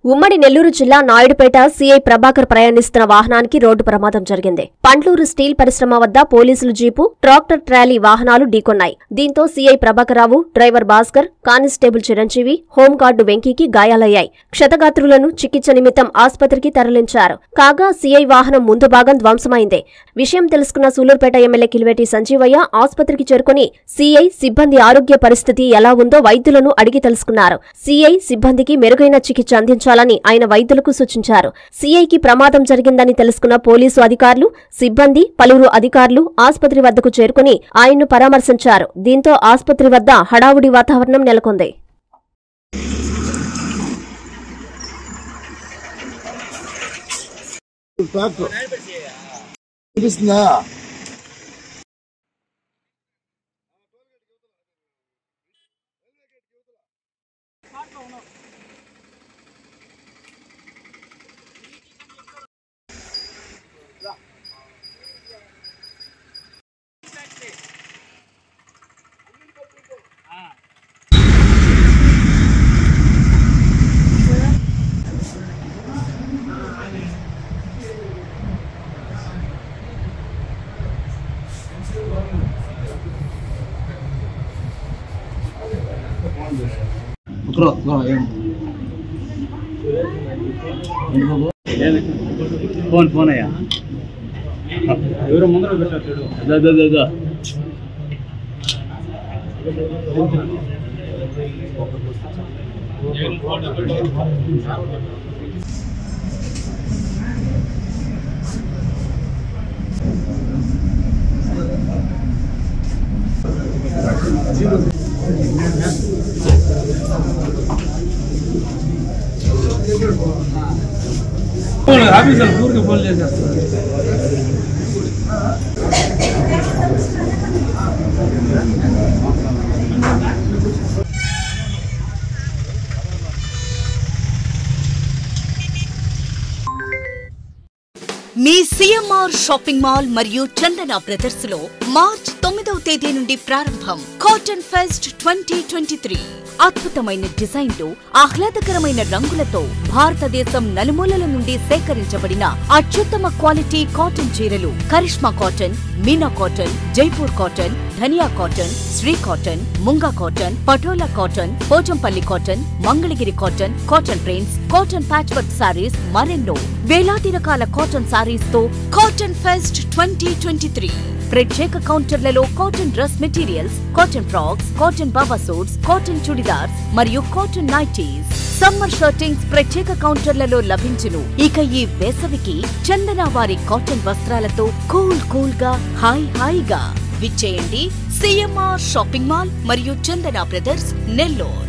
ఉమ్మడి నెల్లూరు జిల్లా నాయుడుపేట సీఐ ప్రభాకర్ ప్రయాణిస్తున్న వాహనానికి రోడ్డు ప్రమాదం జరిగింది పండ్లూరు స్టీల్ పరిశ్రమ వద్ద పోలీసులు జీపు ట్రాక్టర్ ట్రాలీ వాహనాలు ఢీకొన్నాయి దీంతో CI Prabhakararao driver Bhaskar constable Chiranjeevi home guard వెంకీకి గాయాలయ్యాయి క్షతగాత్రులను చికిత్స నిమిత్తం ఆసుపత్రికి తరలించారు కాగా సీఐ వాహనం ముందు భాగం ధ్వంసమైంది విషయం తెలుసుకున్న సూలూరుపేట ఎమ్మెల్యే కిల్వేటి సంజీవయ్య ఆసుపత్రికి చేరుకుని సీఐ సిబ్బంది ఆరోగ్య పరిస్థితి ఎలా ఉందో వైద్యులను అడిగి తెలుసుకున్నారు సీఐ సిబ్బందికి మెరుగైన చికిత్స అందించాలని ఆయన వైద్యులకు సూచించారు సీఐకి ప్రమాదం జరిగిందని తెలుసుకున్న పోలీసు అధికారులు సిబ్బంది పలువురు అధికారులు ఆసుపత్రి వద్దకు చేరుకుని ఆయన్ను పరామర్శించారు దీంతో ఆసుపత్రి వద్ద హడావుడి వాతావరణం నెలకొంది ట్రాక్టర్ వినిపిస్తుందా ఒకరో ఏం ఫోన్ ఫోన్ అయ్యా ఎవరు ముందర పెట్టారు ఆఫీసర్ ఊరికి ఫోన్ చేసేస్తారు మీ సిఎంఆర్ షాపింగ్ మాల్ మరియు చందన బ్రదర్స్ లో మార్చ్ తొమ్మిదవ తేదీ నుండి ప్రారంభం cotton fest twenty twenty three అద్భుతమైన డిజైన్లు ఆహ్లాదకరమైన రంగులతో భారతదేశం నలుమూలల నుండి సేకరించబడిన అత్యుత్తమ క్వాలిటీ కాటన్ చీరలు Karishma cotton Meena cotton Jaipur cotton Dhaniya cotton Shri cotton Munga cotton Patola cotton Pochampally cotton Mangalagiri cotton cotton prints cotton patch work saris మరెన్నో వేలాది రకాల కాటన్ సారీస్ తో cotton fest twenty twenty three ప్రత్యేక కౌంటర్లలో cotton dress materials cotton frocks cotton baba suits cotton chudidars మరియు కాటన్ నైటీస్ సమ్మర్ షర్టింగ్స్ ప్రత్యేక కౌంటర్లలో లభించును ఇక ఈ వేసవికి చందన వారి కాటన్ వస్త్రాలతో కూల్ కూల్ గా హాయ్ హాయిగా విచ్చేయండి సిఎంఆర్ షాపింగ్ మాల్ మరియు చందన బ్రదర్స్ నెల్లూరు